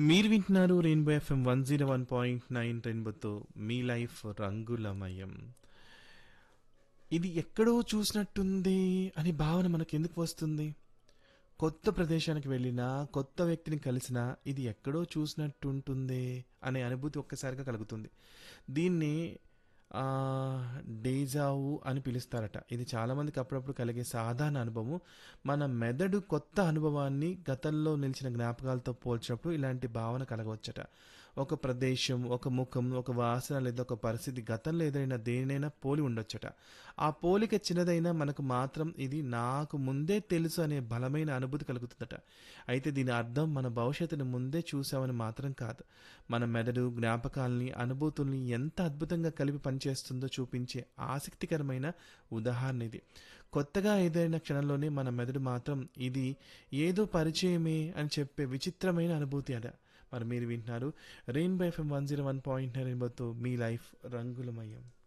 మీరు వింటున్నారు rainbow FM one zero one point nine రెయిన్బోతో మీ లైఫ్ రంగులమయం ఇది ఎక్కడో చూసినట్టుంది అని భావన మనకు ఎందుకు వస్తుంది కొత్త ప్రదేశానికి వెళ్ళినా కొత్త వ్యక్తిని కలిసినా ఇది ఎక్కడో చూసినట్టుంటుంది అనే అనుభూతి ఒక్కసారిగా కలుగుతుంది దీన్ని ఆ, డేజావు అని పిలుస్తారట ఇది చాలామందికి అప్పుడప్పుడు కలిగే సాధారణ అనుభవం మన మెదడు కొత్త అనుభవాన్ని గతంలో నిలిచిన జ్ఞాపకాలతో పోల్చినప్పుడు ఇలాంటి భావన కలగవచ్చట ఒక ప్రదేశం ఒక ముఖం ఒక వాసన లేదా ఒక పరిస్థితి గతంలో ఎదురైన దేనైనా పోలి ఉండొచ్చట ఆ పోలిక చిన్నదైనా మనకు మాత్రం ఇది నాకు ముందే తెలుసు అనే బలమైన అనుభూతి కలుగుతుందట అయితే దీని అర్థం మన భవిష్యత్తుని ముందే చూసామని మాత్రం కాదు మన మెదడు జ్ఞాపకాల్ని అనుభూతుల్ని ఎంత అద్భుతంగా కలిపి పనిచేస్తుందో చూపించే ఆసక్తికరమైన ఉదాహరణ ఇది కొత్తగా ఏదైనా క్షణంలోనే మన మెదడు మాత్రం ఇది ఏదో పరిచయమే అని చెప్పే విచిత్రమైన అనుభూతి అద మరి మీరు వింటున్నారు rainbow FM one zero one point nine మీ లైఫ్ రంగులమయం